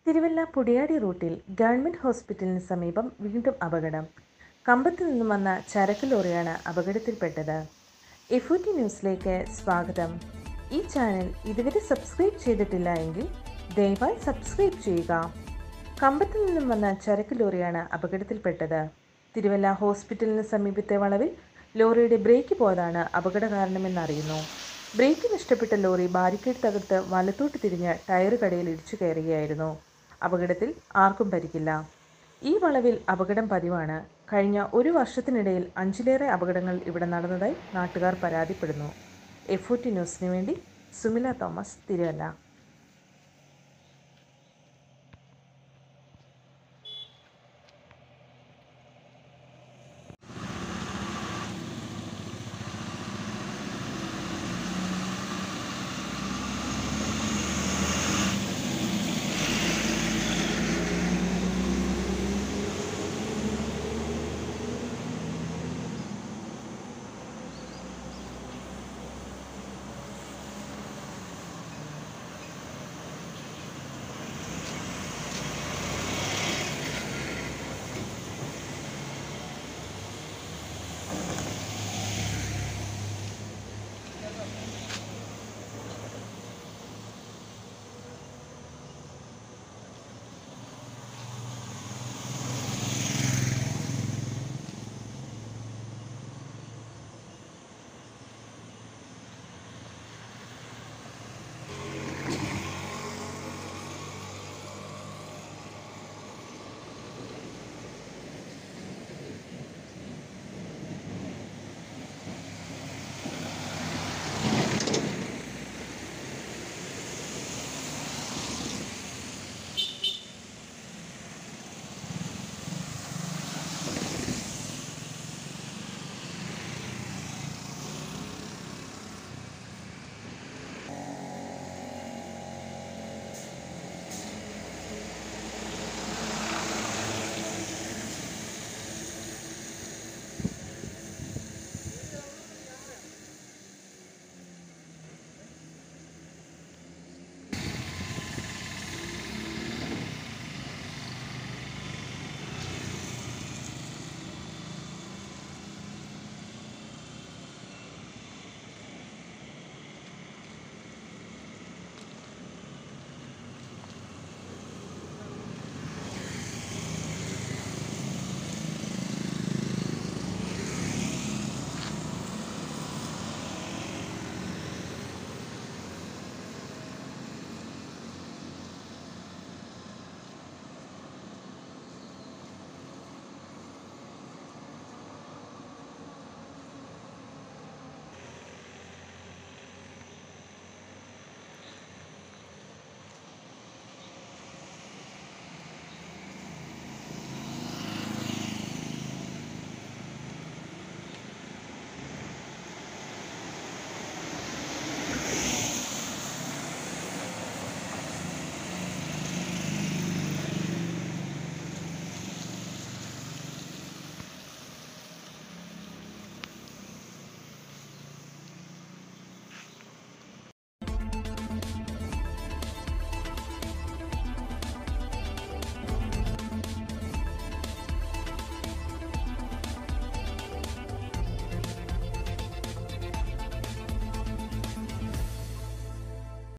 തിരുവല്ല പുടിയാടി റൂട്ടിൽ ഗവൺമെന്റ് ഹോസ്പിറ്റലിന് സമീപം വീണ്ടും അപകടം കമ്പത്ത് നിന്നും വന്ന ചരക്ക് ലോറിയാണ് അപകടത്തിൽപ്പെട്ടത് എഫുറ്റി ന്യൂസിലേക്ക് സ്വാഗതം ഈ ചാനൽ ഇതുവരെ സബ്സ്ക്രൈബ് ചെയ്തിട്ടില്ല എങ്കിൽ ദയവായി സബ്സ്ക്രൈബ് ചെയ്യുക കമ്പത്ത് നിന്നും വന്ന ചരക്ക് ലോറിയാണ് അപകടത്തിൽപ്പെട്ടത് തിരുവല്ല ഹോസ്പിറ്റലിന് സമീപത്തെ വളവിൽ ലോറിയുടെ ബ്രേക്ക് പോയതാണ് അപകട കാരണമെന്നറിയുന്നു ബ്രേക്ക് നഷ്ടപ്പെട്ട ലോറി ബാരിക്കേഡ് തകർത്ത് വലത്തോട്ട് തിരിഞ്ഞ് ടയർ കടയിൽ ഇടിച്ചു കയറുകയായിരുന്നു അപകടത്തിൽ ആർക്കും പരിക്കില്ല ഈ വളവിൽ അപകടം പതിവാണ് കഴിഞ്ഞ ഒരു വർഷത്തിനിടയിൽ അഞ്ചിലേറെ അപകടങ്ങൾ ഇവിടെ നടന്നതായി നാട്ടുകാർ പരാതിപ്പെടുന്നു എഫ് ന്യൂസിന് വേണ്ടി സുമില തോമസ് തിരുവല്ല